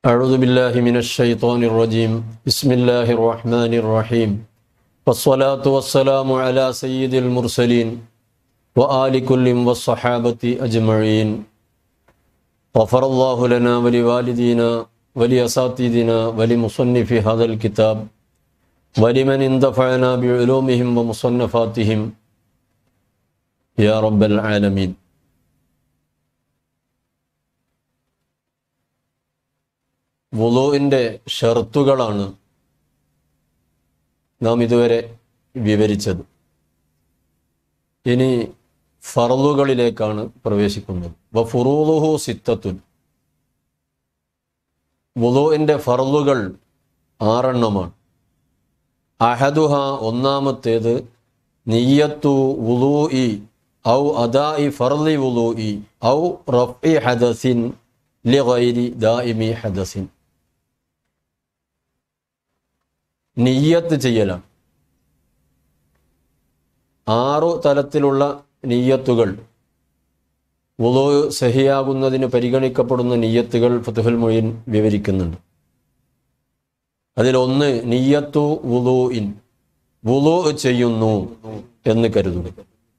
أعوذ بالله من الشيطان الرجيم بسم الله الرحمن الرحيم والصلاة والسلام على سيد المرسلين وآل كل والصحابة أجمعين غفر الله لنا ولوالدينا ولأساتذنا ولمصنف هذا الكتاب ولمن اندفعنا بعلومهم ومصنفاتهم يا رب العالمين വുളുവിൻ്റെ ഷർത്തുകളാണ് നാം ഇതുവരെ വിവരിച്ചത് ഇനി ഫറലുകളിലേക്കാണ് പ്രവേശിക്കുന്നത് വ ഫുറൂലുഹു സിത്തത്തുൻ വുളുവിൻ്റെ ഫറലുകൾ ആറെണ്ണമാണ് അഹദുഹ ഒന്നാമത്തേത് നിയ്യത്തു വുളൂഇ ഔ അദാഇ ഫർലി വുളൂഇ ഔ റഫ്ഇ ഹദസിൻ ലിഗൈരി ദായിമി ഹദസിൻ നിയ്യത്ത് ചെയ്യലാണ് ആറു തലത്തിലുള്ള നീയത്തുകൾ വുളു സഹിയാകുന്നതിന് പരിഗണിക്കപ്പെടുന്ന നീയത്തുകൾ ഫതുഹുൽ മൊയിൻ വിവരിക്കുന്നുണ്ട് അതിലൊന്ന് നീയത്തു വുളു ഇൻ വുളു ചെയ്യുന്നു എന്ന് കരുതുക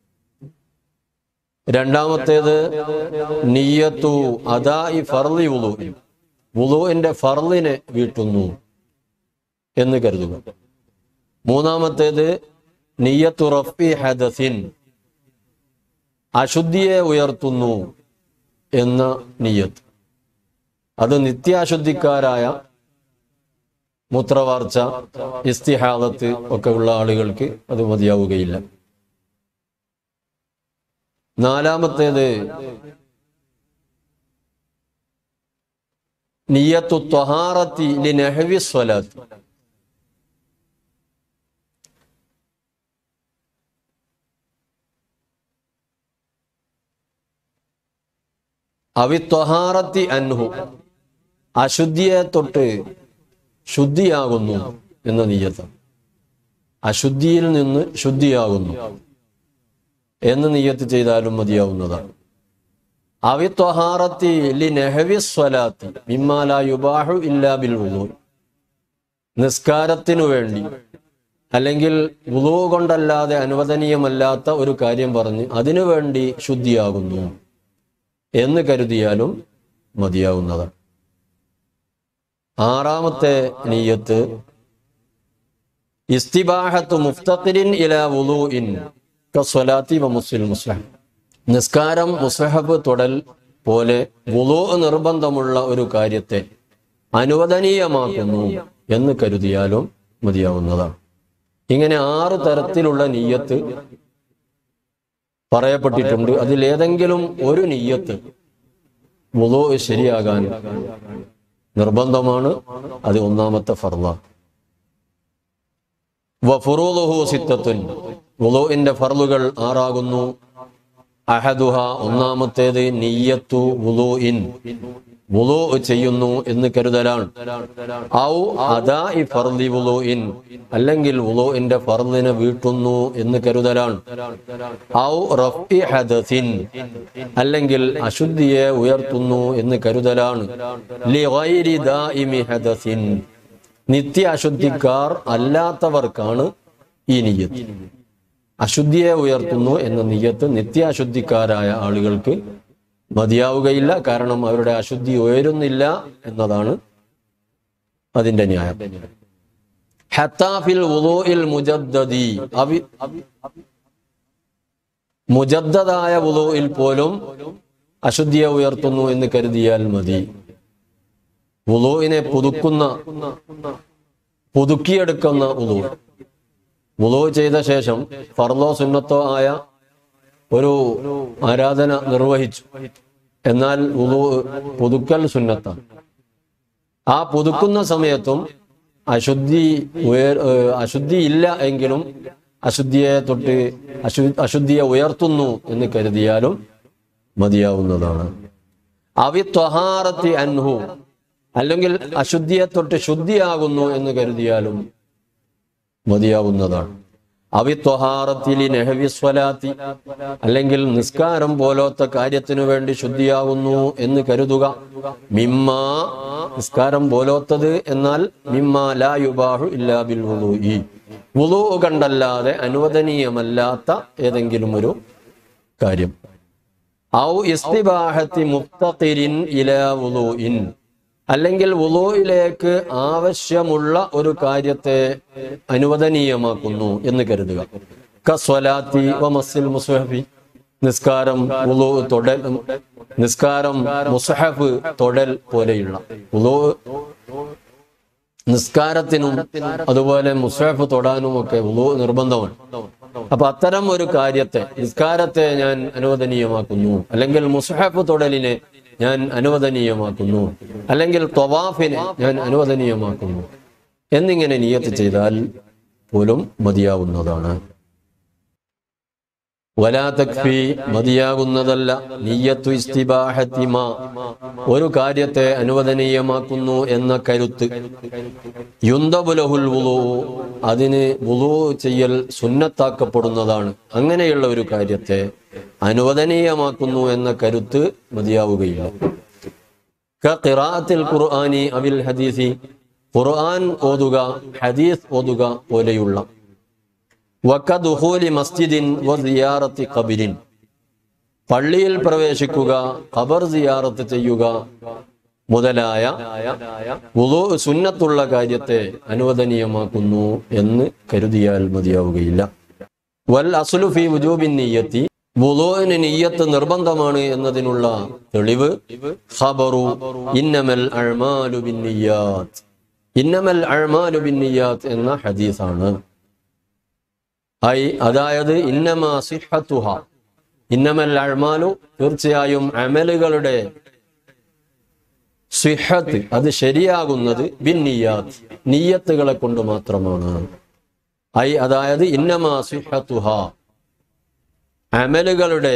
രണ്ടാമത്തേത് നീയത്തു അദായി ഫർലി വുളു വുളുവിന്റെ ഫർലിനെ വീട്ടുന്നു എന്ന് കരുതുക മൂന്നാമത്തേത് നീയത്തു റഫി ഹദസിൻ അശുദ്ധിയെ ഉയർത്തുന്നു എന്ന നീയത്ത് അത് നിത്യാശുദ്ധിക്കാരായ മൂത്രവാർച്ച ഇസ്തിഹാദത്ത് ഒക്കെ ഉള്ള ആളുകൾക്ക് അത് മതിയാവുകയില്ല നാലാമത്തേത് നിയത്തു ത്വഹാറത്തി ലിനഹവി സ്വലാത്ത് അവി ത്വഹാറത്തി അൻഹു അശുദ്ധിയെ തൊട്ട് ശുദ്ധിയാകുന്നു എന്ന നീയത്ത് അശുദ്ധിയിൽ നിന്ന് ശുദ്ധിയാകുന്നു എന്ന് നീയത്ത് ചെയ്താലും മതിയാവുന്നതാണ് അവി ത്വഹാറത്തി ലി നെഹവി സ്വലാത്തി മിമ്മാല യുബാഹു ഇല്ലാ ബിൽ വുളു നിസ്കാരത്തിനു വേണ്ടി അല്ലെങ്കിൽ വുളു കൊണ്ടല്ലാതെ അനുവദനീയമല്ലാത്ത ഒരു കാര്യം പറഞ്ഞ് അതിനു വേണ്ടി ശുദ്ധിയാകുന്നു എന്ന് കരുതിയാലും മതിയാവുന്നതാണ് ആറാമത്തെ നീയത്ത് ഇസ്തിബാഹത്ത് മുഫ്തഖിരിൻ ഇല വുളൂഇൻ കസ്വലാത്തി വ മുസ്ലിം മുസ്ലിം നിസ്കാരം മുസ്ലഹബ് തൊടൽ പോലെ വുളു നിർബന്ധമുള്ള ഒരു കാര്യത്തെ അനുവദനീയമാക്കുന്നു എന്ന് കരുതിയാലും മതിയാവുന്നതാണ് ഇങ്ങനെ ആറ് തരത്തിലുള്ള നീയത്ത് പറയപ്പെട്ടിട്ടുണ്ട് അതിലേതെങ്കിലും ഒരു നീയത്ത് വുളു ശരിയാകാൻ നിർബന്ധമാണ് അത് ഒന്നാമത്തെ ഫർള വഫുറൂലുഹു സിത്തത്തുൻ വുളുവിന്റെ ഫർളുകൾ ആറാകുന്നു അഹദുഹ ഒന്നാമത്തേത് നിയ്യത്തു വുളുഇൻ വുളു ചെയ്യുന്നു എന്ന് കരുതലാണ് ഔ അദാ ഇ ഫർലി വുളുഇൻ അല്ലെങ്കിൽ വുളുഇന്റെ ഫർലിനെ വീട്ടുന്നു എന്ന് കരുതലാണ് ഔ റഫ്ഇ ഹദസിൻ അല്ലെങ്കിൽ അശുദ്ധിയെ ഉയർത്തുന്നു എന്ന് കരുതലാണ് ലിഗൈരി ദായിമി ഹദസിൻ നിത്യ അശുദ്ധിക്കാർ അല്ലാത്തവർക്കാണ് ഈ നിയ്യത്ത് അശുദ്ധിയെ ഉയർത്തുന്നു എന്ന നിയ്യത്ത് നിത്യ അശുദ്ധിക്കാരായ ആളുകൾക്ക് മതിയാവുകയില്ല കാരണം അവരുടെ അശുദ്ധി ഉയരുന്നില്ല എന്നതാണ് അതിന്റെ ന്യായം ഹത്താഫിൽ വുളൂഇൽ മുജദ്ദദി അവി മുജദ്ദദായ വുളൂഇൽ പോലും അശുദ്ധിയെ ഉയർത്തുന്നു എന്ന് കരുതിയാൽ മതി വുളുവിനെ പുതുക്കുന്ന പുതുക്കിയെടുക്കുന്ന വുളു വുളു ചെയ്ത ശേഷം ഫർലോ സുന്നത്തോ ആയ ഒരു ആരാധന നിർവഹിച്ചു എന്നാൽ വുളു പുതുക്കൽ സുന്നത്താണ് ആ പുതുക്കുന്ന സമയത്തും അശുദ്ധി ഉയർ ഏഹ് അശുദ്ധി ഇല്ല എങ്കിലും അശുദ്ധിയെ തൊട്ട് അശു അശുദ്ധിയെ ഉയർത്തുന്നു എന്ന് കരുതിയാലും മതിയാവുന്നതാണ് അവി ത്വഹാറത്തി അൻഹു അല്ലെങ്കിൽ അശുദ്ധിയെ തൊട്ട് ശുദ്ധിയാകുന്നു എന്ന് കരുതിയാലും മതിയാവുന്നതാണ് അവിത്വഹാറത്തിലി നെഹവിസ്വലാത്തി അല്ലെങ്കിൽ നിസ്കാരം പോലത്തെ കാര്യത്തിനു വേണ്ടി ശുദ്ധിയാകുന്നു എന്ന് കരുതുക മിമ്മ നിസ്കാരം പോലോത്തത് എന്നാൽ മിമ്മ ലാ യുബാഹു ഇല്ലാ ബിൽ വുളൂഇ വുളൂ കണ്ടല്ലാതെ അനുവദനീയമല്ലാത്ത ഏതെങ്കിലും ഒരു കാര്യം ഔ ഇസ്തിബാഹത്തി മുഫ്തഖിരിൻ ഇലാ വുളൂഇൻ അല്ലെങ്കിൽ വുളൂയിലേക്ക് ആവശ്യമുള്ള ഒരു കാര്യത്തെ അനുവദനീയമാക്കുന്നു എന്ന് കരുതുക കസ്വലാത്തി വമസ്സിൽ മുസ്ഹഫി നിസ്കാരം വുളൂ തൊടൽ നിസ്കാരം മുസ്ഹഫ് തൊടൽ പോലെയുള്ള വുളൂ നിസ്കാരത്തിനും അതുപോലെ മുസ്ഹഫ് തൊടാനും ഒക്കെ വുളൂ നിർബന്ധമാണ് അപ്പൊ അത്തരം ഒരു കാര്യത്തെ നിസ്കാരത്തെ ഞാൻ അനുവദനീയമാക്കുന്നു അല്ലെങ്കിൽ മുസ്ഹഫ് തൊടലിനെ ഞാൻ അനുവദനീയമാക്കുന്നു അല്ലെങ്കിൽ തൊവാഫിനെ ഞാൻ അനുവദനീയമാക്കുന്നു എന്നിങ്ങനെ നിയത്ത് ചെയ്താൽ പോലും മതിയാവുന്നതാണ് വലാ തക്ഫി മതിയാകുന്നതല്ല നീയത്തു ഇസ്തിബാഹത്തിമ ഒരു കാര്യത്തെ അനുവദനീയമാക്കുന്നു എന്ന കരുത്ത് യുന്തബുലഹുൽ വുളു അതിന് വുളു ചെയ്യൽ സുന്നത്താക്കപ്പെടുന്നതാണ് അങ്ങനെയുള്ള ഒരു കാര്യത്തെ അനുവദനീയമാക്കുന്നു എന്ന കരുത്ത് മതിയാവുകയില്ല ഖിറാഅത്തിൽ ഖുർആനി അവിൽ ഹദീസി ഖുർആൻ ഓതുക ഹദീസ് ഓതുക പോലെയുള്ള വക്കദുഹൂലി മസ്ജിദിൻ വ സിയാറത്തി ഖബരിൻ പള്ളിയിൽ പ്രവേശിക്കുക ഖബർ സിയാറത്ത് ചെയ്യുക മുതലായ വുളു സുന്നത്തുള്ള കാര്യത്തെ അനുവദനീയമാക്കുന്നു എന്ന് കരുതിയാൽ മതിയാവുകയില്ല വൽ അസുലു ഫി വുജൂബിൻ നീയത്തി വുളുവിന് നീയത്ത് നിർബന്ധമാണ് എന്നതിനുള്ള തെളിവ് ഖബറു ഇന്നമൽ അഴ്മാലു ബിൻ നിയ്യാത്ത് ഇന്നമൽ അഴ്മാലു ബിൻ നിയ്യാത്ത് എന്ന ഹദീസാണ് ഐ അതായത് ഇന്നമ സിഹത്തുഹ ഇന്നമൽ അഴ്മാലു തീർച്ചയായും അമലുകളുടെ സിഹത്ത് അത് ശരിയാകുന്നത് ബിൻ നിയ്യാത്ത് നീയത്തുകളെ കൊണ്ട് മാത്രമാണ് ഐ അതായത് ഇന്നമ സിഹത്തുഹ അമലുകളുടെ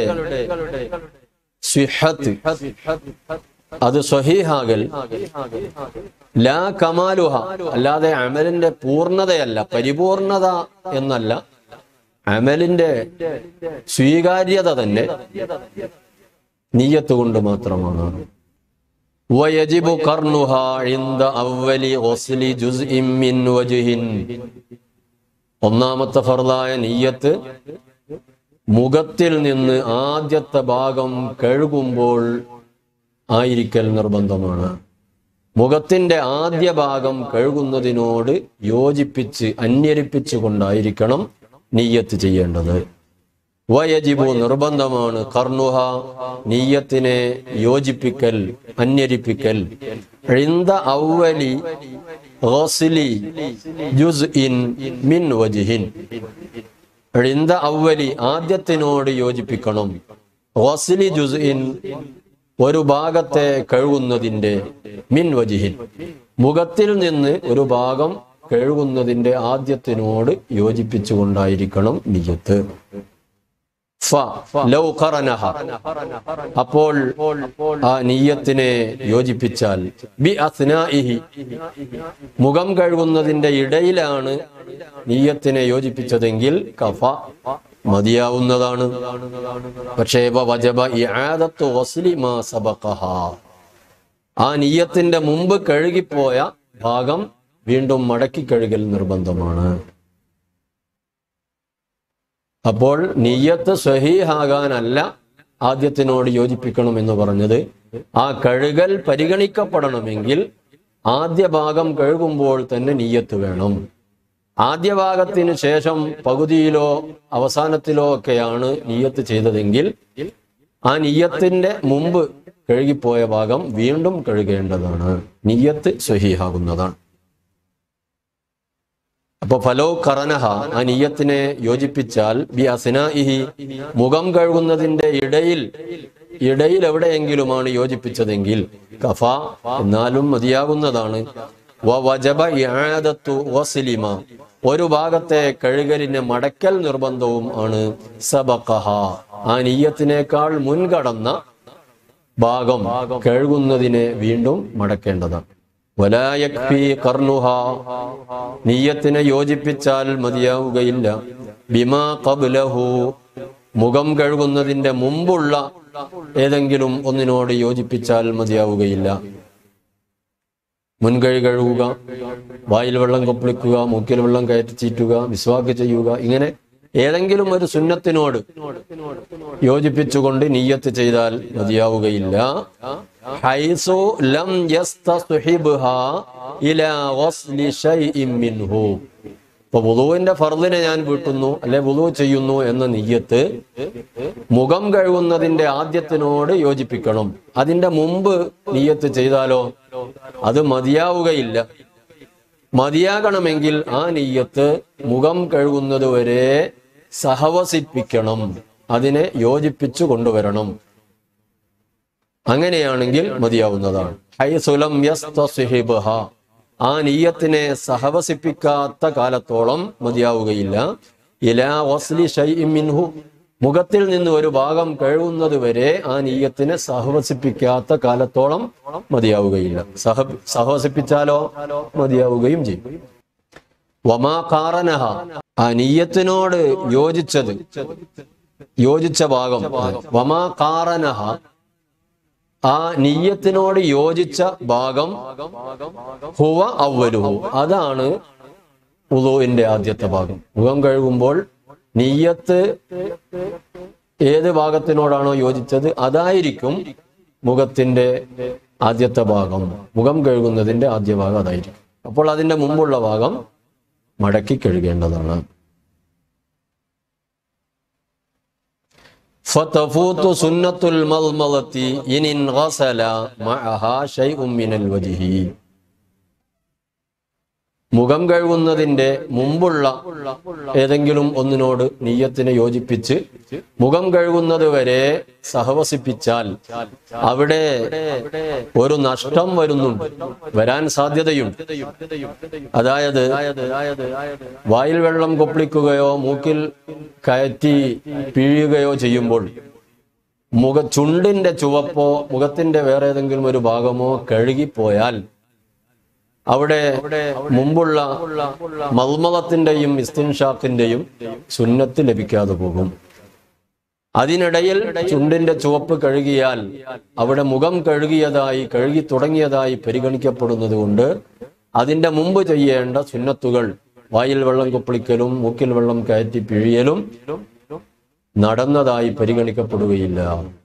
സിഹത്ത് അത് സ്വഹീഹാകൽ ലാ കമാലുഹ അല്ലാതെ അമലിന്റെ പൂർണ്ണതയല്ല പരിപൂർണത എന്നല്ല അമലിന്റെ സ്വീകാര്യത തന്നെ നീയത്ത് കൊണ്ട് മാത്രമാണ് വയജിബു കർണുഹ ഇൻദ അവലി ഗുസ്ലി ജുസ്ഇൻ മിൻ വജ്ഹിൻ ഒന്നാമത്തെ ഫർദായ നീയത്ത് മുഖത്തിൽ നിന്ന് ആദ്യത്തെ ഭാഗം കഴുകുമ്പോൾ ആയിരിക്കൽ നിർബന്ധമാണ് മുഖത്തിന്റെ ആദ്യ ഭാഗം കഴുകുന്നതിനോട് യോജിപ്പിച്ച് അന്യരിപ്പിച്ചു കൊണ്ടായിരിക്കണം നീയത്ത് ചെയ്യേണ്ടത് വയജിബു നിർബന്ധമാണ് കർണുഹ നീയത്തിനെ യോജിപ്പിക്കൽ അന്യരിപ്പിക്കൽ ഇൻദ ഔവലി ഗസ്ലി ജുസ്ഇൻ മിൻ വജ്ഹിൻ ഇൻദ ഔവലി ആദ്യത്തിനോട് യോജിപ്പിക്കണം ഗസ്ലി ജുസ്ഇൻ ഒരു ഭാഗത്തെ കഴുകുന്നതിന്റെ മിൻ വജിഹിൻ മുഖത്തിൽ നിന്ന് ഒരു ഭാഗം കഴുകുന്നതിന്റെ ആദ്യത്തിനോട് യോജിപ്പിച്ചുകൊണ്ടായിരിക്കണം നിയത്ത് ഫ ലൗ ഖറനഹ അപ്പോൾ ആ നീയത്തിനെ യോജിപ്പിച്ചാൽ ബി അസ്നാഇഹി മുഖം കഴുകുന്നതിന്റെ ഇടയിലാണ് നീയത്തിനെ യോജിപ്പിച്ചതെങ്കിൽ കഫ മതിയാവുന്നതാണ് പക്ഷേ വ വജബ ഇആദത്തു ഗസ്ലി മാ സബഖഹ ആ നീയത്തിന്റെ മുമ്പ് കഴുകിപ്പോയ ഭാഗം വീണ്ടും മടക്കി കഴുകൽ നിർബന്ധമാണ് അപ്പോൾ നീയത്ത് സ്വഹീഹാകാനല്ല ആദ്യത്തിനോട് യോജിപ്പിക്കണം എന്ന് പറഞ്ഞത് ആ കഴുകൽ പരിഗണിക്കപ്പെടണമെങ്കിൽ ആദ്യ ഭാഗം കഴുകുമ്പോൾ തന്നെ നീയത്ത് വേണം ആദ്യ ഭാഗത്തിന് ശേഷം പകുതിയിലോ അവസാനത്തിലോ ഒക്കെയാണ് നീയത്ത് ചെയ്തതെങ്കിൽ ആ നീയത്തിന്റെ മുമ്പ് കഴുകിപ്പോയ ഭാഗം വീണ്ടും കഴുകേണ്ടതാണ് നീയത്ത് സ്വഹീഹാകുന്നതാണ് അപ്പൊ ഫലോ കറനഹ ആ നീയത്തിനെ യോജിപ്പിച്ചാൽ ബി അസിനാഇഹി മുഖം കഴുകുന്നതിന്റെ ഇടയിൽ ഇടയിൽ എവിടെയെങ്കിലുമാണ് യോജിപ്പിച്ചതെങ്കിൽ കഫ എന്നാലും മതിയാകുന്നതാണ് വ വജബ ഇആദത്തു വസ്ലിമ ഒരു ഭാഗത്തെ കഴുകലിന് മടക്കൽ നിർബന്ധവും ആണ് സബഖഹ ആ നീയത്തിനേക്കാൾ മുൻകടന്ന ഭാഗം കഴുകുന്നതിനെ വീണ്ടും മടക്കേണ്ടതാണ് വലായക്ഫി കർണുഹ നീയത്തിനെ യോജിപ്പിച്ചാൽ മതിയാവുകയില്ല ബിമാ കബുലഹു മുഖം കഴുകുന്നതിന്റെ മുമ്പുള്ള ഏതെങ്കിലും ഒന്നിനോട് യോജിപ്പിച്ചാൽ മതിയാവുകയില്ല മുൻകൈ കഴുകുക വായിൽ വെള്ളം കൊപ്പിളിക്കുക മൂക്കിൽ വെള്ളം കയറ്റി ചീറ്റുക വിസ്വാക്ക് ചെയ്യുക ഇങ്ങനെ ഏതെങ്കിലും ഒരു സുന്നത്തിനോട് യോജിപ്പിച്ചുകൊണ്ട് നീയത്ത് ചെയ്താൽ മതിയാവുകയില്ല ഹൈസു ലം യസ്തസ്ഹിബ്ഹാ ഇലാ ഗസ്ലി ശൈഇൻ മിൻഹു ഇപ്പൊ വുളുവിന്റെ ഫർദിനെ ഞാൻ വീട്ടുന്നു അല്ലെ വുളു ചെയ്യുന്നു എന്ന നീയത്ത് മുഖം കഴുകുന്നതിന്റെ ആദ്യത്തിനോട് യോജിപ്പിക്കണം അതിന്റെ മുമ്പ് നീയത്ത് ചെയ്താലോ അത് മതിയാവുകയില്ല മതിയാകണമെങ്കിൽ ആ നീയത്ത് മുഖം കഴുകുന്നത് വരെ സഹവസിപ്പിക്കണം അതിനെ യോജിപ്പിച്ചു കൊണ്ടുവരണം അങ്ങനെയാണെങ്കിൽ മതിയാവുന്നതാണ് ഹൈസുലം യസ്തസ്ഹിബ്ഹ. ആ നീയത്തിനെ സഹവസിപ്പിക്കാത്ത കാലത്തോളം മതിയാവുകയില്ല ഇലാ വസ്ലി ഷൈഇൻ മിൻഹു മുഖത്തിൽ നിന്ന് ഒരു ഭാഗം കഴുകുന്നത് വരെ ആ നീയത്തിനെ സഹവസിപ്പിക്കാത്ത കാലത്തോളം മതിയാവുകയില്ല സഹ സഹവസിപ്പിച്ചാലോ മതിയാവുകയും ചെയ്യും വമാ കാറനഹ ആ നീയത്തിനോട് യോജിച്ചത് യോജിച്ച ഭാഗം വമാ കാറനഹ ആ നീയത്തിനോട് യോജിച്ച ഭാഗം ഹുവ അവലുഹു അതാണ് ഉദുവിന്റെ ആദ്യത്തെ ഭാഗം മുഖം കഴുകുമ്പോൾ നീയത്ത് ഏത് ഭാഗത്തിനോടാണോ യോജിച്ചത് അതായിരിക്കും മുഖത്തിന്റെ ആദ്യത്തെ ഭാഗം മുഖം കഴുകുന്നതിന്റെ ആദ്യ ഭാഗം അതായിരിക്കും അപ്പോൾ അതിന്റെ മുമ്പുള്ള ഭാഗം മടക്കി കഴുകേണ്ടതാണ് فتفوت سنة المضمضة إن انغسل معها شيء من الوجه മുഖം കഴുകുന്നതിന്റെ മുമ്പുള്ള ഏതെങ്കിലും ഒന്നിനോട് നീയത്തിനെ യോജിപ്പിച്ച് മുഖം കഴുകുന്നത് വരെ സഹവസിപ്പിച്ചാൽ അവിടെ ഒരു നഷ്ടം വരുന്നുണ്ട് വരാൻ സാധ്യതയുണ്ട് അതായത് വായിൽ വെള്ളം കൊപ്പിളിക്കുകയോ മൂക്കിൽ കയറ്റി പിഴിയുകയോ ചെയ്യുമ്പോൾ മുഖ ചുണ്ടിന്റെ ചുവപ്പോ മുഖത്തിന്റെ വേറെ ഏതെങ്കിലും ഒരു ഭാഗമോ കഴുകിപ്പോയാൽ അവിടെ മുമ്പുള്ള മൽമലത്തിന്റെയും ഇസ്തിൻഷാക്കിന്റെയും സുന്നത്ത് ലഭിക്കാതെ പോകും അതിനിടയിൽ ചുണ്ടിന്റെ ചുവപ്പ് കഴുകിയാൽ അവിടെ മുഖം കഴുകിയതായി കഴുകി തുടങ്ങിയതായി പരിഗണിക്കപ്പെടുന്നത് കൊണ്ട് അതിന്റെ മുമ്പ് ചെയ്യേണ്ട സുന്നത്തുകൾ വായിൽ വെള്ളം കൊപ്പിളിക്കലും മൂക്കിൽ വെള്ളം കയറ്റി പിഴിയലും നടന്നതായി പരിഗണിക്കപ്പെടുകയില്ല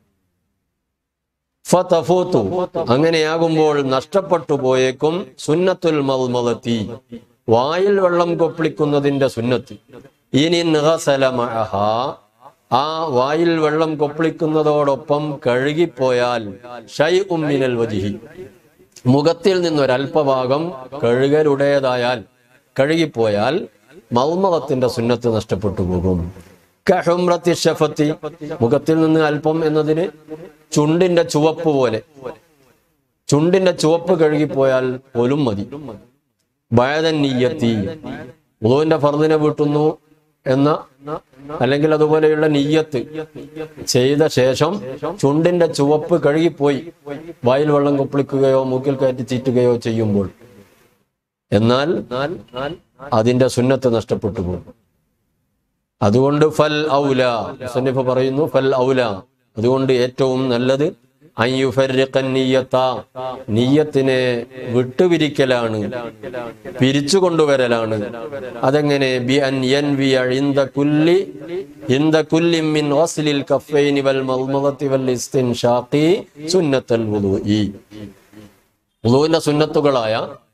ഫതഫൂത്തു അങ്ങനെയാകുമ്പോൾ നഷ്ടപ്പെട്ടു പോയേക്കും സുന്നത്തുൽ മൽമലത്തി വായിൽ വെള്ളം കൊപ്പിളിക്കുന്നതിന്റെ സുന്നത്ത് ഇനി നിഹസല മഅഹ ആ വായിൽ വെള്ളം കൊപ്പിളിക്കുന്നതോടൊപ്പം കഴുകിപ്പോയാൽ ഷൈ ഉമ്മിനൽ വജിഹി മുഖത്തിൽ നിന്നൊരൽപഭാഗം കഴുകലുടേതായാൽ കഴുകിപ്പോയാൽ മൗമളത്തിന്റെ സുന്നത്ത് നഷ്ടപ്പെട്ടു പോകും കഹുമ്രത്തി ഷഫത്തി മുഖത്തിൽ നിന്ന് അല്പം എന്നതിന് ചുണ്ടിന്റെ ചുവപ്പ് പോലെ ചുണ്ടിന്റെ ചുവപ്പ് കഴുകിപ്പോയാൽ പോലും മതി ബയതൻ നീയത്തി ഉളുവിന്റെ ഫർദിനെ വീട്ടുന്നു എന്ന അല്ലെങ്കിൽ അതുപോലെയുള്ള നീയത്ത് ചെയ്ത ശേഷം ചുണ്ടിന്റെ ചുവപ്പ് കഴുകിപ്പോയി വായിൽ വെള്ളം കൊപ്പിളിക്കുകയോ മൂക്കിൽ കയറ്റി ചീറ്റുകയോ ചെയ്യുമ്പോൾ എന്നാൽ അതിന്റെ സുന്നത്ത് നഷ്ടപ്പെട്ടു പോകും അതുകൊണ്ട് ഫൽ ഔല മുസന്നിഫ് പറയുന്നു ഫൽ ഔല അതുകൊണ്ട് ഏറ്റവും നല്ലത് അയ്യുഫർരിഖൻ നീയത്ത നീയത്തിനെ വിട്ടുപിരിക്കലാണ് പിരിച്ചു കൊണ്ടുവരലാണ് അതെങ്ങനെ ബി അൻ യൻവിയ ഇൻദ കുല്ലി ഇൻദ കുല്ലി മിൻ ഗസ്ലിൽ കഫൈനി വൽ മൽമദത്തി വൽ ഇസ്തിൻഷാഖി സുന്നത്തൽ വുളൂഇ വുളൂവിന്റെ സുന്നത്തുകളായ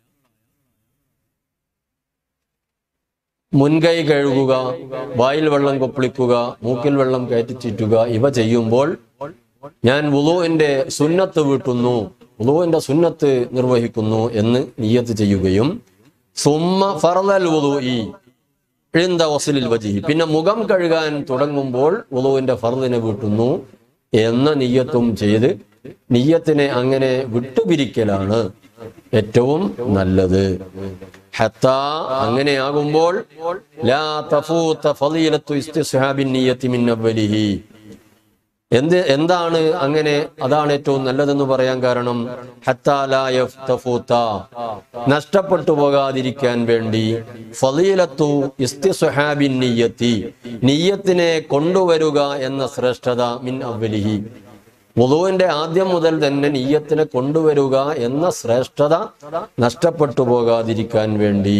മുൻകൈ കഴുകുക വായിൽ വെള്ളം കൊപ്പിളിക്കുക മൂക്കിൽ വെള്ളം കയറ്റി ചീറ്റുക ഇവ ചെയ്യുമ്പോൾ ഞാൻ വുളുവിന്റെ സുന്നത്ത് വീട്ടുന്നു വുളുവിന്റെ സുന്നത്ത് നിർവഹിക്കുന്നു എന്ന് നിയ്യത്ത് ചെയ്യുകയും സുമ്മ ഫറലൽ വുളുഇ എഴുந்த വസലിൽ വജി പിന്നെ മുഖം കഴുകാൻ തുടങ്ങുമ്പോൾ വുളുവിന്റെ ഫർദിനെ വീട്ടുന്നു എന്ന നിയ്യത്തും ചെയ്ത് നിയ്യത്തിനെ അങ്ങനെ വിട്ടുപിരിക്കലാണ് ഏറ്റവും നല്ലത് ഹത്ത അങ്ങനെയാകുമ്പോൾ ലാ തഫൂത്ത ഫളീലത്തു ഇസ്തിസ്ഹാബിൻ നിയ്യത്തി മിൻ അവലിഹി എന്ത് എന്താണ് അങ്ങനെ അതാണ് ഏറ്റവും നല്ലതെന്ന് പറയാൻ കാരണം ഹത്താ ലാ യഫ്തഫൂത്ത. നഷ്ടപ്പെട്ടു പോകാതിരിക്കാൻ വേണ്ടി ഫളീലത്തു ഇസ്തിസ്ഹാബിൻ നിയ്യത്തി നിയ്യത്തിനെ കൊണ്ടുവരുക എന്ന ശ്രേഷ്ഠത മിൻ അവലിഹി വുളുവിന്റെ ആദ്യം മുതൽ തന്നെ നീയത്തിനെ കൊണ്ടുവരിക എന്ന ശ്രേഷ്ഠത നഷ്ടപ്പെട്ടു പോകാതിരിക്കാൻ വേണ്ടി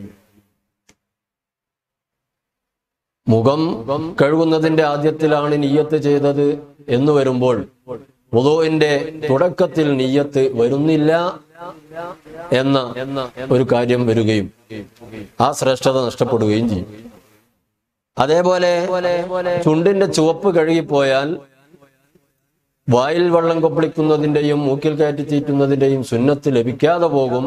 മുഖം കഴുകുന്നതിന്റെ ആദ്യത്തിലാണ് നീയത്ത് ചെയ്തത് എന്ന് വരുമ്പോൾ വുളുവിന്റെ തുടക്കത്തിൽ നീയത്ത് വരുന്നില്ല എന്ന ഒരു കാര്യം വരികയും ആ ശ്രേഷ്ഠത നഷ്ടപ്പെടുകയും ചെയ്യും അതേപോലെ ചുണ്ടിന്റെ ചുവപ്പ് കഴുകിപ്പോയാൽ വായിൽ വെള്ളം കൊപ്പളിക്കുന്നതിന്റെയും മൂക്കിൽ കയറ്റി ചീറ്റുന്നതിന്റെയും സുന്നത്ത് ലഭിക്കാതെ പോകും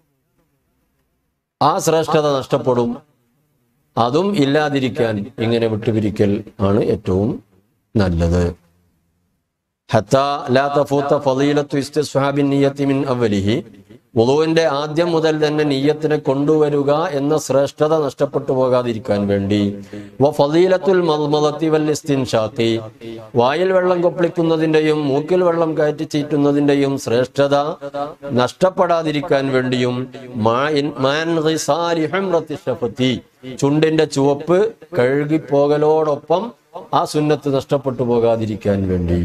ആ ശ്രേഷ്ഠത നഷ്ടപ്പെടും അതും ഇല്ലാതിരിക്കാൻ ഇങ്ങനെ വിട്ടുപിരിക്കൽ ആണ് ഏറ്റവും നല്ലത് ഹത്താ ലാ തഫൂത്ത ഫളീലത്തു ഇസ്തിസ്ഹാബിൻ നിയ്യത്തി മിൻ അവലിഹി വുളുവിന്റെ ആദ്യം മുതൽ തന്നെ നീയത്തിനെ കൊണ്ടുവരിക എന്ന ശ്രേഷ്ഠത നഷ്ടപ്പെട്ടു പോകാതിരിക്കാൻ വേണ്ടി വ ഫളീലത്തുൽ മൽമലത്തി വൽ ഇസ്തിൻഷാഖി വായിൽ വെള്ളം കൊപ്പളിക്കുന്നതിന്റെയും മൂക്കിൽ വെള്ളം കയറ്റി ചീറ്റുന്നതിന്റെയും ശ്രേഷ്ഠത നഷ്ടപ്പെടാതിരിക്കാൻ വേണ്ടിയും മാഇൻ മാൻ ഗിസാലി ഹുംറത്തി ഷഫത്തി ചുണ്ടിന്റെ ചുവപ്പ് കഴുകിപ്പോകലോടൊപ്പം ആ സുന്നത്ത് നഷ്ടപ്പെട്ടു പോകാതിരിക്കാൻ വേണ്ടി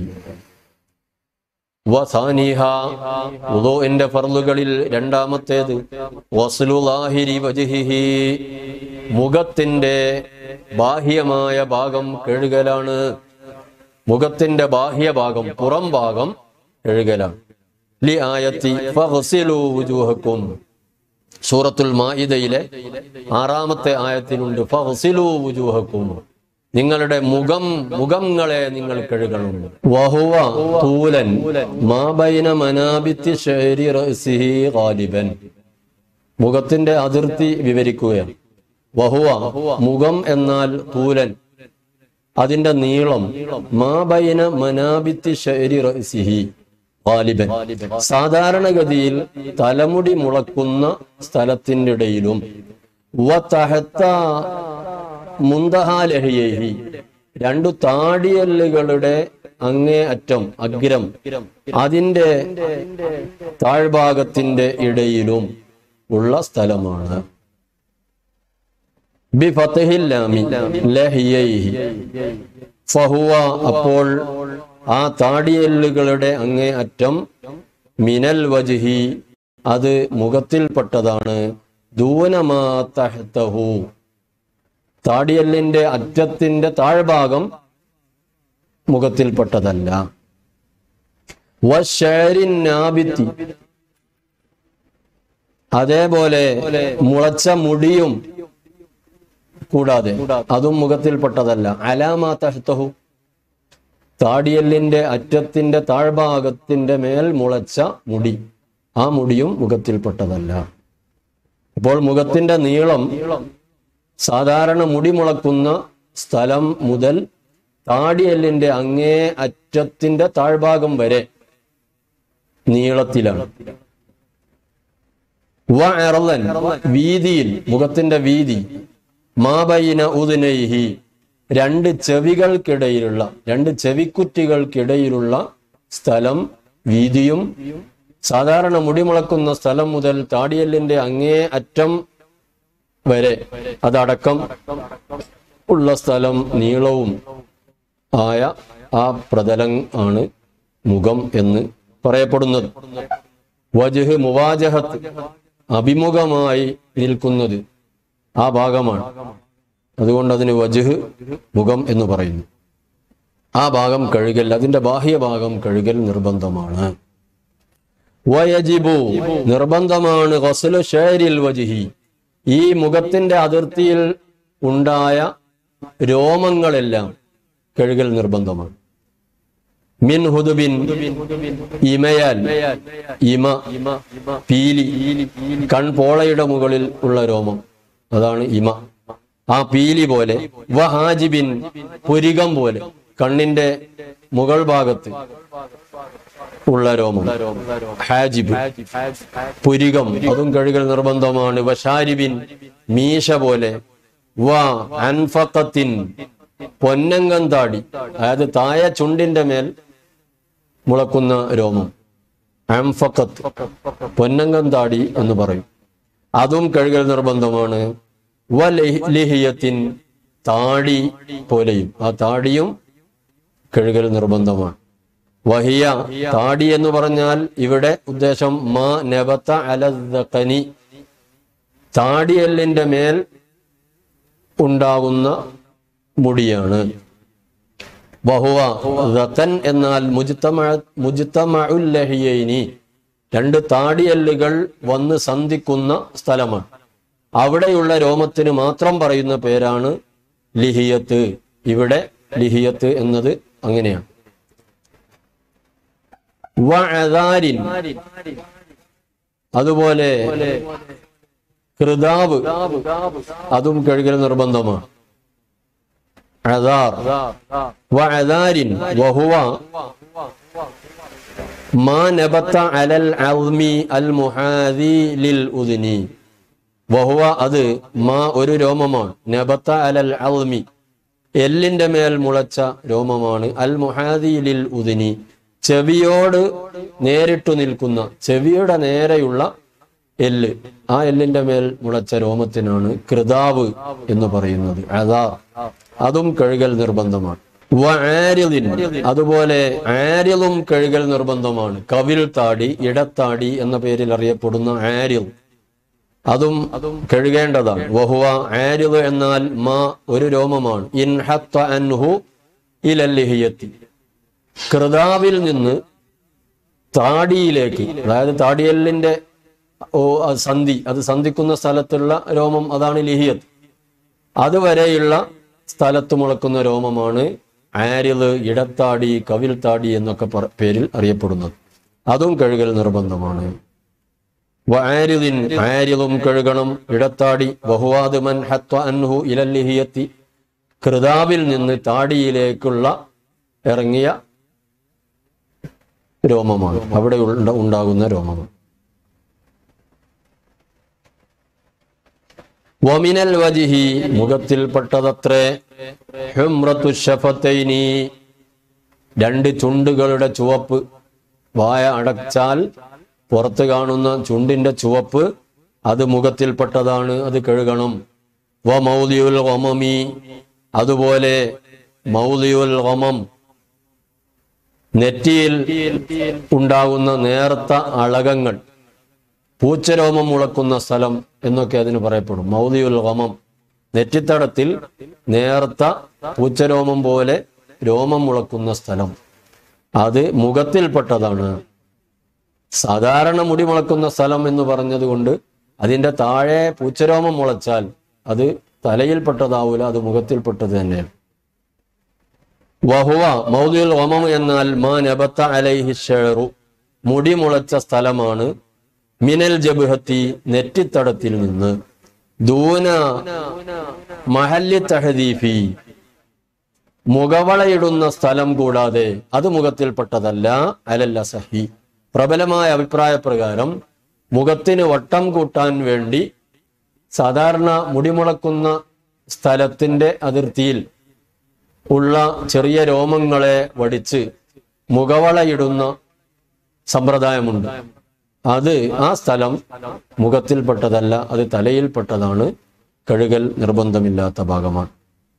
വസാനിഹ വുളുഇന്റെ ഫർളുകളിൽ രണ്ടാമത്തേത് വസ്ലു ലാഹിരി വജ്ഹിഹി മുഖത്തിന്റെ ബാഹ്യമായ ഭാഗം കഴുകലാണ് മുഖത്തിന്റെ ബാഹ്യഭാഗം പുറം ഭാഗം കഴുകലാണ് ലി ആയത്തി ഫഗ്സിലു വുജൂഹക്കും സൂറത്തുൽ മാഇദയിലെ ആറാമത്തെ ആയത്തിനുണ്ട് ഫഗ്സിലു വുജൂഹക്കും നിങ്ങളുടെ മുഖം മുഖങ്ങളെ നിങ്ങൾ കഴുകണം വഹുവ തൂലൻ മാബൈന മനാബിത്തി ശരി റഅ്സിഹി ഗാലിബൻ മുഖത്തിന്റെ അതിർത്തി വിവരിക്കുകയാണ് വഹുവ മുഖം എന്നാൽ തൂലൻ അതിന്റെ നീളം മാബൈന മനാബിത്തി ശരി റഅ്സിഹി ഗാലിബൻ സാധാരണഗതിയിൽ തലമുടി മുളക്കുന്ന സ്ഥലത്തിന്റെ ഇടയിലും വതഹത്ത മുന്തഹാലഹിയേഹി രണ്ടു താടിയല്ലുകളുടെ അങ്ങേ അറ്റം അഗ്രം അതിന്റെ താഴ്ഭാഗത്തിന്റെ ഇടയിലും ഉള്ള സ്ഥലമാണ് ബിഫത്തഹിൽ ലാമി ലഹിയൈഹി ഫഹുവ അപ്പോൾ ആ താടിയല്ലുകളുടെ അങ്ങേ അറ്റം മിനൽ വജ്ഹി അത് മുഖത്തിൽപ്പെട്ടതാണ് ദൂനമാ തഹ്തഹു താടിയല്ലിന്റെ അറ്റത്തിന്റെ താഴ്ഭാഗം മുഖത്തിൽപ്പെട്ടതല്ല വശരിന്നാബിത്തി അതേപോലെ മുളച്ച മുടിയും കൂടാതെ അതും മുഖത്തിൽപ്പെട്ടതല്ല അലാമാ തഹ്തഹു താടിയല്ലിന്റെ അറ്റത്തിന്റെ താഴ്ഭാഗത്തിന്റെ മേൽ മുളച്ച മുടി ആ മുടിയും മുഖത്തിൽപ്പെട്ടതല്ല അപ്പോൾ മുഖത്തിന്റെ നീളം സാധാരണ മുടി മുളക്കുന്ന സ്ഥലം മുതൽ താടിയല്ലിന്റെ അങ്ങേ അറ്റത്തിന്റെ താഴ്ഭാഗം വരെ നീളത്തിലാണ് വ അറളൻ വീതിയിൽ മുഖത്തിന്റെ വീതി മാബൈന ഉദിനൈഹി രണ്ട് ചെവികൾക്കിടയിലുള്ള രണ്ട് ചെവിക്കുറ്റികൾക്കിടയിലുള്ള സ്ഥലം വീതിയും സാധാരണ മുടിമുളക്കുന്ന സ്ഥലം മുതൽ താടിയല്ലിന്റെ അങ്ങേ അറ്റം വരെ അതടക്കം ഉള്ള സ്ഥലം നീളവും ആയ ആ പ്രതലം ആണ് മുഖം എന്ന് പറയപ്പെടുന്നത് വജഹ് മുവാജഹത്ത് അഭിമുഖമായി നിൽക്കുന്നത് ആ ഭാഗമാണ് അതുകൊണ്ട് അതിന് വജഹ് മുഖം എന്ന് പറയുന്നു ആ ഭാഗം കഴുകൽ അതിന്റെ ബാഹ്യ ഭാഗം കഴുകൽ നിർബന്ധമാണ് വയജിബു നിർബന്ധമാണ് ഗസ്ലു ഷേരിൽ വജിഹി ഈ മുഖത്തിന്റെ അതിർത്തിയിൽ ഉണ്ടായ രോമങ്ങളെല്ലാം കഴുകൽ നിർബന്ധമാണ് മിൻ ഹുദുബിൻ ഇമയാൽ ഇമ പീലി കൺപോളയുടെ മുകളിൽ ഉള്ള രോമം അതാണ് ഇമ ആ പീലി പോലെ വഹാജിബിൻ പുരികം പോലെ കണ്ണിന്റെ മുകൾ ഭാഗത്ത് ഉള്ള രോമം ഹാജിബ് പുരികം അതും കഴുകൽ നിർബന്ധമാണ് വഷാരിബിൻ മീശ പോലെ വ അൻഫക്കത്തിൻ പൊന്നങ്കം താടി അതായത് താഴെ ചുണ്ടിന്റെ മേൽ മുളക്കുന്ന രോമം ആംഫക്കത്ത് പൊന്നങ്കം താടി എന്ന് പറയും അതും കഴുകൽ നിർബന്ധമാണ് വലിഹിയത്തിൻ താടി പോലെയും ആ താടിയും കഴുകൽ നിർബന്ധമാണ് വഹിയ താടി എന്ന് പറഞ്ഞാൽ ഇവിടെ ഉദ്ദേശം മാ നബത്ത അലദക്കനി താടിയെല്ലിന്റെ മേൽ ഉണ്ടാകുന്ന മുടിയാണ് വഹുവ ദത്തൻ എന്നാൽ മുജിത്തമ മുജിത്തമഉല്ലഹിയൈനി രണ്ട് താടിയല്ലുകൾ വന്ന് സന്ധിക്കുന്ന സ്ഥലമാണ് അവിടെയുള്ള രോമത്തിന് മാത്രം പറയുന്ന പേരാണ് ലിഹിയത്ത് ഇവിടെ ലിഹിയത്ത് എന്നത് അങ്ങനെയാണ് വഅദാരിൻ അതുപോലെ കൃതാവ് അതും കഴുകൽ നിർബന്ധമാണ് അദാർ വഅദാരിൻ വഹുവ മാ നബത്ത അലൽ അൽമി അൽ മുഹാദി ലിൽ ഉദ്നി വഹുവ അത് മാ ഒരു രോമമാണ് നബത്ത അലൽ അൽമി എല്ലിന്റെ മേൽ മുളച്ച രോമമാണ് അൽ മുഹാദി ലിൽ ഉദ്നി ചെവിയോട് നേരിട്ടു നിൽക്കുന്ന ചെവിയുടെ നേരെയുള്ള എല്ല് ആ എല്ലിന്റെ മേൽ മുളച്ച രോമത്തിനാണ് കൃതാവ് എന്ന് പറയുന്നത് അതാ അതും കഴുകൽ നിർബന്ധമാണ് വആരിദിൻ അതുപോലെ ആര്യലും കഴുകൽ നിർബന്ധമാണ് കവിൽ താടി ഇടത്താടി എന്ന പേരിൽ അറിയപ്പെടുന്ന ആര്യൽ അതും അതും കഴുകേണ്ടതാണ് വഹുവ ആരിദ് എന്നാൽ മാ ഒരു രോമമാണ് ഇൻഹത്ത അൻഹു ഇലല്ലിഹിയത്തി കൃതാവിൽ നിന്ന് താടിയിലേക്ക് അതായത് താടിയല്ലിന്റെ ഓ ആ സന്ധി അത് സന്ധിക്കുന്ന സ്ഥലത്തുള്ള രോമം അതാണ് ലിഹിയത്ത് അതുവരെയുള്ള സ്ഥലത്ത് മുളക്കുന്ന രോമമാണ് ആരില് ഇടത്താടി കവിൽ താടി എന്നൊക്കെ പറ- പേരിൽ അറിയപ്പെടുന്നത് അതും കഴുകൽ നിർബന്ധമാണ് വആരിദിൻ ആരിലും കഴുകണം ഇടത്താടി വഹുവാദ് മൻ ഹത്വ അൻഹു ഇലല്ലിഹിയത്തി കൃതാവിൽ നിന്ന് താടിയിലേക്കുള്ള ഇറങ്ങിയ രോമമാണ് അവിടെ ഉണ്ട- ഉണ്ടാകുന്ന രോമമാണ് വമിനൽ വജിഹി മുഖത്തിൽപ്പെട്ടതത്രേ ഹുംറത്തു ഷഫത്തൈനി രണ്ട് ചുണ്ടുകളുടെ ചുവപ്പ് വായ അടച്ചാൽ പുറത്ത് കാണുന്ന ചുണ്ടിന്റെ ചുവപ്പ് അത് മുഖത്തിൽപ്പെട്ടതാണ് അത് കഴുകണം വ മൗലിയുൽ ഒമമി അതുപോലെ മൗലിയുൽ ഒമം നെറ്റിയിൽ ഉണ്ടാകുന്ന നേർത്ത അളകങ്ങൾ പൂച്ചരോമം മുളക്കുന്ന സ്ഥലം എന്നൊക്കെ അതിന് പറയപ്പെടും മൗലിയുൽ ഹമം നെറ്റിത്തടത്തിൽ നേർത്ത പൂച്ചരോമം പോലെ രോമം മുളക്കുന്ന സ്ഥലം അത് മുഖത്തിൽപ്പെട്ടതാണ് സാധാരണ മുടി മുളക്കുന്ന സ്ഥലം എന്ന് പറഞ്ഞതുകൊണ്ട് അതിന്റെ താഴെ പൂച്ചരോമം മുളച്ചാൽ അത് തലയിൽപ്പെട്ടതാവൂല അത് മുഖത്തിൽപ്പെട്ടത് തന്നെയാണ് വഹുവ മൗദിയുൽ ഒമം എന്നാൽ മാ നബത്ത അലൈഹി ഷെയറു മുടി മുളച്ച സ്ഥലമാണ് മിനൽ ജബുഹത്തി നെറ്റിത്തടത്തിൽ നിന്ന് ദൂന മഹല്ലി തഹദീഫി മുഖവളയിടുന്ന സ്ഥലം കൂടാതെ അത് മുഖത്തിൽപ്പെട്ടതല്ല അലല്ല സഹി പ്രബലമായ അഭിപ്രായ പ്രകാരം മുഖത്തിന് വട്ടം കൂട്ടാൻ വേണ്ടി സാധാരണ മുടിമുളക്കുന്ന സ്ഥലത്തിന്റെ അതിർത്തിയിൽ ഉള്ള ചെറിയ രോമങ്ങളെ വടിച്ച് മുഖവളയിടുന്ന സമ്പ്രദായമുണ്ട് അത് ആ സ്ഥലം മുഖത്തിൽപ്പെട്ടതല്ല അത് തലയിൽപ്പെട്ടതാണ് കഴുകൽ നിർബന്ധമില്ലാത്ത ഭാഗമാണ്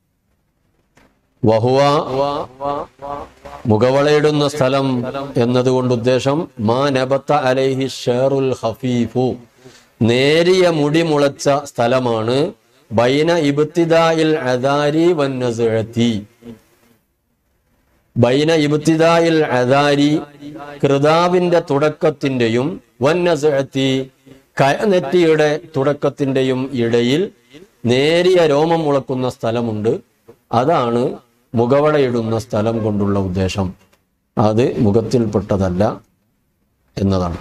വഹുവ മുഖവളയിടുന്ന സ്ഥലം എന്നതുകൊണ്ട് ഉദ്ദേശം മാ നബത്ത അലൈഹി ഷേറുൽ ഹഫീഫു നേരിയ മുടി മുളച്ച സ്ഥലമാണ് ബൈന ഇബ്തിദായിൽ അദാരി വന്നസുഴത്തി ബൈന ഇബ്തിദായിൽ അദാരി കൃതാവിന്റെ തുടക്കത്തിന്റെയും വന്നസുഴത്തി കയനെറ്റിയുടെ തുടക്കത്തിന്റെയും ഇടയിൽ നേരിയ രോമം മുളക്കുന്ന സ്ഥലമുണ്ട് അതാണ് മുഖവളയിടുന്ന സ്ഥലം കൊണ്ടുള്ള ഉദ്ദേശം അത് മുഖത്തിൽപ്പെട്ടതല്ല എന്നതാണ്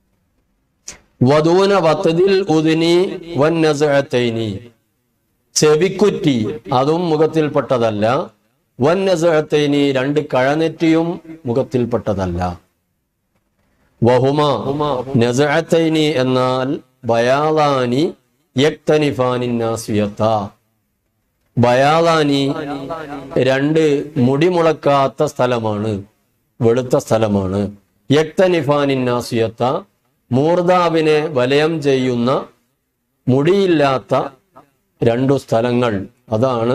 വധൂന വത്തതിൽ ഉദിനി വന്നസഴത്തൈനി ചെവിക്കുറ്റി അതും മുഖത്തിൽപ്പെട്ടതല്ല വന്നസഴത്തൈനി രണ്ട് കഴനെറ്റിയും മുഖത്തിൽപ്പെട്ടതല്ല വഹുമ നസഅത്തൈനി എന്നാൽ ബയാലാനി യക്തനിഫാനിന്നാസിയത്ത ബയാലാനി രണ്ട് മുടിമുളക്കാത്ത സ്ഥലമാണ് വെളുത്ത സ്ഥലമാണ് യക്തനിഫാനിന്നാസിയത്ത മൂർദാവിനെ വലയം ചെയ്യുന്ന മുടിയില്ലാത്ത രണ്ടു സ്ഥലങ്ങൾ അതാണ്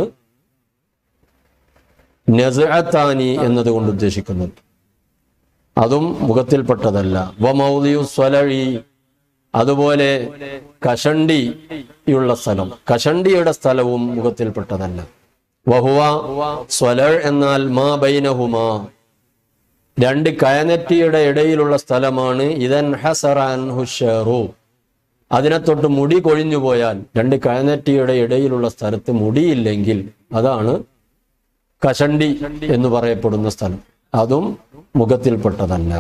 നസാനി എന്നതുകൊണ്ട് ഉദ്ദേശിക്കുന്നത് അതും മുഖത്തിൽപ്പെട്ടതല്ല വമൗലിയു സ്വലഴി അതുപോലെ കഷണ്ടിയുള്ള സ്ഥലം കഷണ്ടിയുടെ സ്ഥലവും മുഖത്തിൽപ്പെട്ടതല്ല വഹുവ സ്വലൾ എന്നാൽ മാ ബൈനഹുമാ രണ്ട് കയനെറ്റിയുടെ ഇടയിലുള്ള സ്ഥലമാണ് ഇതൻ ഹസറാൻ ഹുഷറു അതിനെ തൊട്ട് മുടി കൊഴിഞ്ഞു പോയാൽ രണ്ട് കയനെറ്റിയുടെ ഇടയിലുള്ള സ്ഥലത്ത് മുടിയില്ലെങ്കിൽ അതാണ് കഷണ്ടി എന്ന് പറയപ്പെടുന്ന സ്ഥലം അതും മുഖത്തിൽപ്പെട്ടതല്ല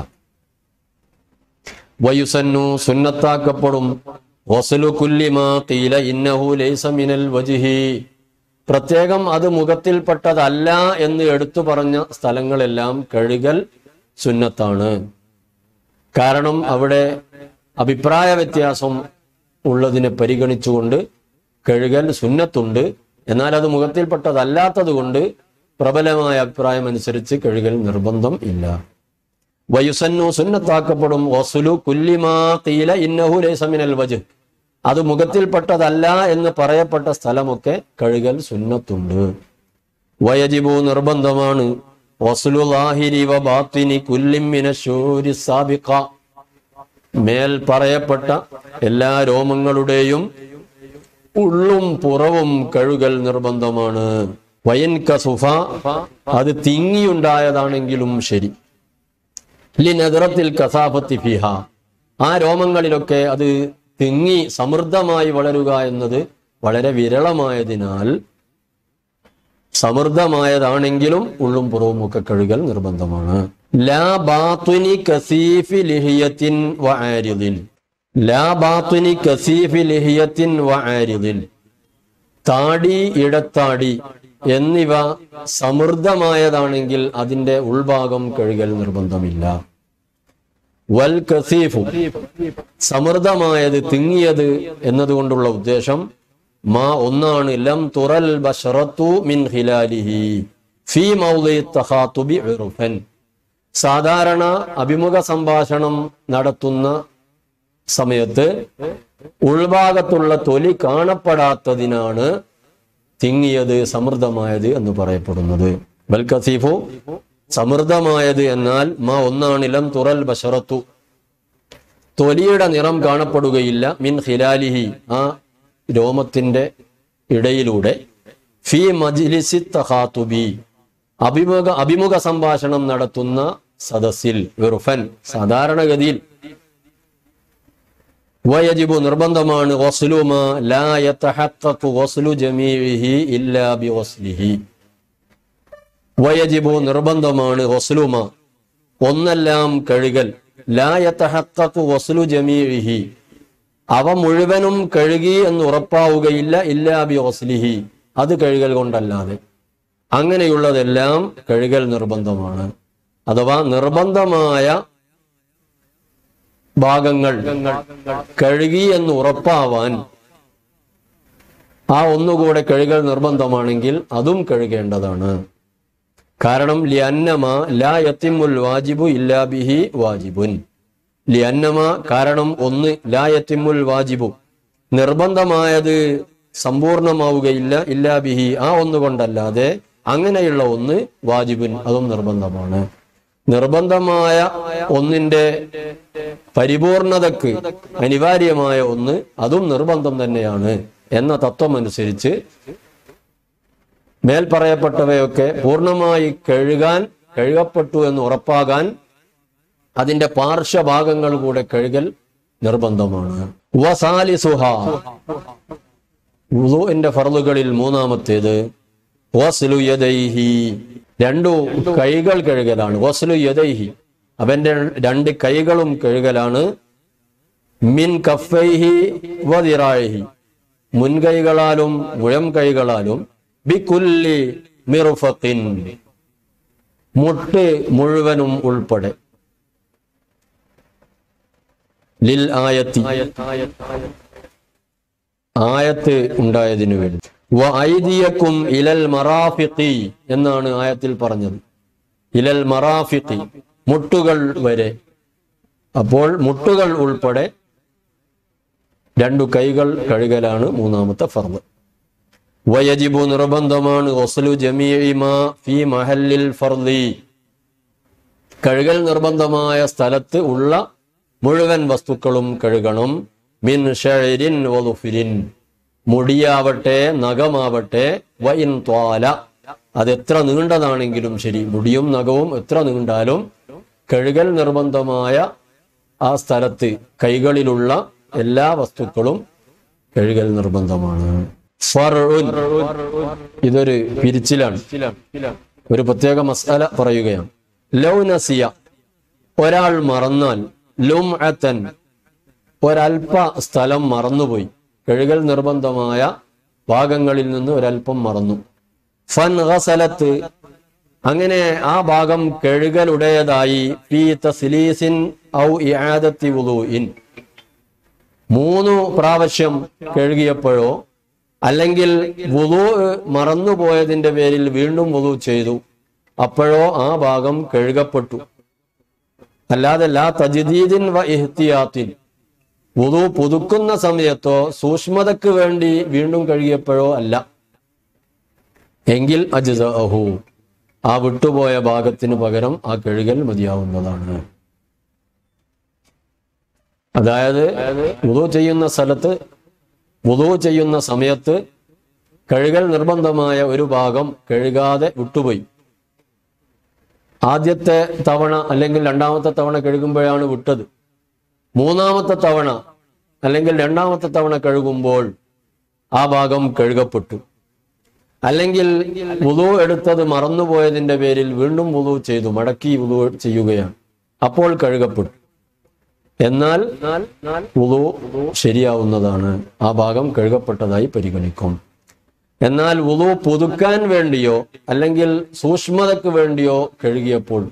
വയുസന്നു സുന്നത്താക്കപ്പെടും വസലു കുല്ലിമാ തീല ഇന്നഹു ലൈസ മിനൽ വജിഹി പ്രത്യേകം അത് മുഖത്തിൽപ്പെട്ടതല്ല എന്ന് എടുത്തു പറഞ്ഞ സ്ഥലങ്ങളെല്ലാം കഴുകൽ സുന്നത്താണ് കാരണം അവിടെ അഭിപ്രായ വ്യത്യാസം ഉള്ളതിനെ പരിഗണിച്ചുകൊണ്ട് കഴുകൽ സുന്നത്തുണ്ട് എന്നാൽ അത് മുഖത്തിൽപ്പെട്ടതല്ലാത്തത് കൊണ്ട് പ്രബലമായ അഭിപ്രായം അനുസരിച്ച് കഴുകൽ നിർബന്ധം ഇല്ല വയുസന്നു സുന്നത്താക്കപ്പെടും വസുലു കുല്ലിമാ തീല ഇന്നഹു ലൈസമിനൽ വജ് അത് മുഖത്തിൽപ്പെട്ടതല്ല എന്ന് പറയപ്പെട്ട സ്ഥലമൊക്കെ കഴുകൽ സുന്നത്തുണ്ട് വയജിബു നിർബന്ധമാണ് വസുലു ലാഹിരി വ ബാത്തിനി കുല്ലിമ്മിന ശൂരി സാബിഖ മേൽ പറയപ്പെട്ട എല്ലാ രോമങ്ങളുടെയും ഉള്ളും പുറവും കഴുകൽ നിർബന്ധമാണ് വയൻ കസുഫ അത് തിങ്ങിയുണ്ടായതാണെങ്കിലും ശരി ലിനദറത്തിൽ കസാഫത്തി ഫിഹ ആ രോമങ്ങളിലൊക്കെ അത് തിങ്ങി സമൃദ്ധമായി വളരുക എന്നത് വളരെ വിരളമായതിനാൽ സമൃദ്ധമായതാണെങ്കിലും ഉള്ളും പുറവും ഒക്കെ കഴുകൽ നിർബന്ധമാണ് ലാ ബാത്തുനി കസീഫി ലിഹിയത്തിൻ വ ആരിദിൻ ലാ ബാത്തുനി കസീഫി ലിഹിയത്തിൻ വ ആരിദിൻ താടി ഇടത്താടി എന്നിവ സമൃദ്ധമായതാണെങ്കിൽ അതിന്റെ ഉൾഭാഗം കഴുകൽ നിർബന്ധമില്ല വൽ കസീഫു സമൃദ്ധമായത് തിങ്ങിയത് എന്നതുകൊണ്ടുള്ള ഉദ്ദേശം മാ ഒന്നാണ് ലം തുറൽ ബഷറത്തു മിൻ ഹിലാലിഹി ഫീ മൗളി തഹാത്തുബി ഉറുഫൻ സാധാരണ അഭിമുഖ സംഭാഷണം നടത്തുന്ന സമയത്ത് ഉൾഭാഗത്തുള്ള തൊലി കാണപ്പെടാത്തതിനാണ് തിങ്ങിയത് സമൃദ്ധമായത് എന്ന് പറയപ്പെടുന്നത് ബൽക്കസീഫു സമൃദ്ധമായത് എന്നാൽ മാ ഒന്നാണിലം തുറൽ ബഷറത്തു തൊലിയുടെ നിറം കാണപ്പെടുകയില്ല മിൻ ഹിലാലിഹി ആ രോമത്തിന്റെ ഇടയിലൂടെ ഫി മജ്ലിസി തഹാത്തുബി അഭിമുഖ അഭിമുഖ സംഭാഷണം നടത്തുന്ന സദസ്സിൽ വെറുഫൻ സാധാരണഗതിയിൽ വയജിബു നിർബന്ധമാണ് വസ്ലുമ ലാ യതഹഖഖു വസ്ലു ജമീഇഹി ഇല്ലാ ബിവസ്ലിഹി വയജിബു നിർബന്ധമാണ് വസ്ലുമ ഒന്നെല്ലാം കഴുകൽ ലാ യതഹഖഖു വസ്ലു ജമീഇഹി അവ മുഴുവനും കഴുകി എന്ന് ഉറപ്പാവുകയില്ല ഇല്ലാ ബി വസ്ലിഹി അത് കഴുകൽ കൊണ്ടല്ലാതെ അങ്ങനെയുള്ളതെല്ലാം കഴുകൽ നിർബന്ധമാണ് അഥവാ നിർബന്ധമായ ഭാഗങ്ങൾ കഴുകി എന്ന് ഉറപ്പാവാൻ ആ ഒന്നുകൂടെ കഴുകൽ നിർബന്ധമാണെങ്കിൽ അതും കഴുകേണ്ടതാണ് കാരണം ലിയന്നമ ലാ യത്തിമുൽ വാജിബു ഇല്ലാ ബിഹി വാജിബുൻ ലിയന്നമ കാരണം ഒന്ന് ലാ യത്തിമുൽ വാജിബു നിർബന്ധമായത് സമ്പൂർണമാവുകയില്ല ഇല്ലാ ബിഹി ആ ഒന്നുകൊണ്ടല്ലാതെ അങ്ങനെയുള്ള ഒന്ന് വാജിബുൻ അതും നിർബന്ധമാണ് നിർബന്ധമായ ഒന്നിന്റെ പരിപൂർണതക്ക് അനിവാര്യമായ ഒന്ന് അതും നിർബന്ധം തന്നെയാണ് എന്ന തത്വം അനുസരിച്ച് മേൽ പറയപ്പെട്ടവയൊക്കെ പൂർണ്ണമായി കഴുകാൻ കഴുകപ്പെട്ടു എന്ന് ഉറപ്പാകാൻ അതിന്റെ പാർശ്വഭാഗങ്ങൾ കൂടെ കഴുകൽ നിർബന്ധമാണ് വസാലിസുഹ വുളുവിന്റെ ഫർളുകളിൽ മൂന്നാമത്തേത് വസ്ലു യദൈഹി രണ്ടു കൈകൾ കഴുകലാണ് വസ്ലു യദൈഹി അവന്റെ രണ്ട് കൈകളും കഴുകലാണ് മിൻ കഫൈഹി വദിറായിഹി മുൻകൈകളാലും മുഴം കൈകളാലും ബികുല്ലി മിറുഫത്തിൻ മുട്ട് മുഴുവനും ഉൾപ്പെടെ ലിൽ ആയത്തി ആയത്ത് ഉണ്ടായതിനു വേണ്ടി വ ഐദിയക്കും ഇലൽ മറാഫിഖി എന്നാണ് ആയത്തിൽ പറഞ്ഞത് ഇലൽ മറാഫിഖി മുട്ടുകൾ വരെ അപ്പോൾ മുട്ടുകൾ ഉൾപ്പെടെ രണ്ടു കൈകൾ കഴുകലാണ് മൂന്നാമത്തെ ഫർദ് വയജിബു നിർബന്ധമാണ് ഒസ്ലു ജമീഇമ ഫി മഹല്ലിൽ ഫർദി കഴുകൽ നിർബന്ധമായ സ്ഥലത്ത് ഉള്ള മുഴുവൻ വസ്തുക്കളും കഴുകണം മിൻ ഷഴരിൻ വലുഫിരിൻ മുടിയാവട്ടെ നഖമാവട്ടെ വൈൻ ത്വാല അത് എത്ര നീണ്ടതാണെങ്കിലും ശരി മുടിയും നഖവും എത്ര നീണ്ടാലും കഴുകൽ നിർബന്ധമായ ആ സ്ഥലത്ത് കൈകളിലുള്ള എല്ലാ വസ്തുക്കളും കഴുകൽ നിർബന്ധമാണ് ഫർഉൻ. ഇതൊരു പിരിച്ചിലാണ് ഒരു പ്രത്യേക മസാല പറയുകയാണ് ലൗനസിയ ഒരാൾ മറന്നാൽ ലുംഅത്തൻ ഒരൽപ്പ സ്ഥലം മറന്നുപോയി കഴുകൽ നിർബന്ധമായ ഭാഗങ്ങളിൽ നിന്ന് ഒരൽപ്പം മറന്നു ഫൻ ഗസലത്ത് അങ്ങനെ ആ ഭാഗം കഴുകലുടേതായി ഫീ തസ്ലീസിൻ ഔ ഇആദത്തി വുളൂഇൻ മൂന്ന് പ്രാവശ്യം കഴുകിയപ്പോഴോ അല്ലെങ്കിൽ വുളു മറന്നുപോയതിന്റെ പേരിൽ വീണ്ടും വുളു ചെയ്തു അപ്പോഴോ ആ ഭാഗം കഴുകപ്പെട്ടു അല്ലാതെ ലാ തജ്ദീദിൻ വ ഇഹ്തിയാത്തിൻ വുളു പുതുക്കുന്ന സമയത്തോ സൂക്ഷ്മതയ്ക്ക് വേണ്ടി വീണ്ടും കഴുകിയപ്പോഴോ അല്ല എങ്കിൽ അജ്സഅഹു ആ വിട്ടുപോയ ഭാഗത്തിന് പകരം ആ കഴുകൽ മതിയാവുന്നതാണ് അതായത് വുളു ചെയ്യുന്ന സ്ഥലത്ത് വുളു ചെയ്യുന്ന സമയത്ത് കഴുകൽ നിർബന്ധമായ ഒരു ഭാഗം കഴുകാതെ വിട്ടുപോയി ആദ്യത്തെ തവണ അല്ലെങ്കിൽ രണ്ടാമത്തെ തവണ കഴുകുമ്പോഴാണ് വിട്ടത് മൂന്നാമത്തെ തവണ അല്ലെങ്കിൽ രണ്ടാമത്തെ തവണ കഴുകുമ്പോൾ ആ ഭാഗം കഴുകപ്പെട്ടു അല്ലെങ്കിൽ വുളു എടുത്തത് മറന്നുപോയതിന്റെ പേരിൽ വീണ്ടും വുളു ചെയ്തു മടക്കി വുളു ചെയ്യുകയാണ് അപ്പോൾ കഴുകപ്പെട്ടു എന്നാൽ വുളു ശരിയാവുന്നതാണ് ആ ഭാഗം കഴുകപ്പെട്ടതായി പരിഗണിക്കും എന്നാൽ വുളു പുതുക്കാൻ വേണ്ടിയോ അല്ലെങ്കിൽ സൂക്ഷ്മതയ്ക്ക് വേണ്ടിയോ കഴുകിയപ്പോൾ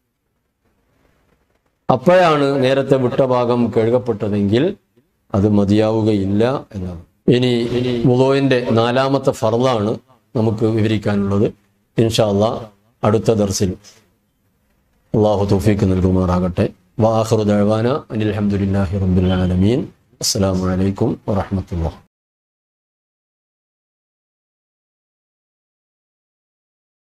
അപ്പോഴാണ് നേരത്തെ വിട്ട ഭാഗം കഴുകപ്പെട്ടതെങ്കിൽ അത് മതിയാവുകയില്ല എന്നാണ് ഇനി വുളുവിന്റെ നാലാമത്തെ ഫർദാണ് നമുക്ക് വിവരിക്കാനുള്ളത് ഇൻഷാ അല്ലാ അടുത്ത ദർസിൽ അള്ളാഹു തൗഫീക്ക് നൽകുമാറാകട്ടെ വാഹുർ ദഴവാന അനിൽ അഹമ്മദില്ലാഹി റബ്ബിൽ ആലമീൻ അസ്സലാമു അലൈക്കും വറഹ്മത്തുള്ളാഹി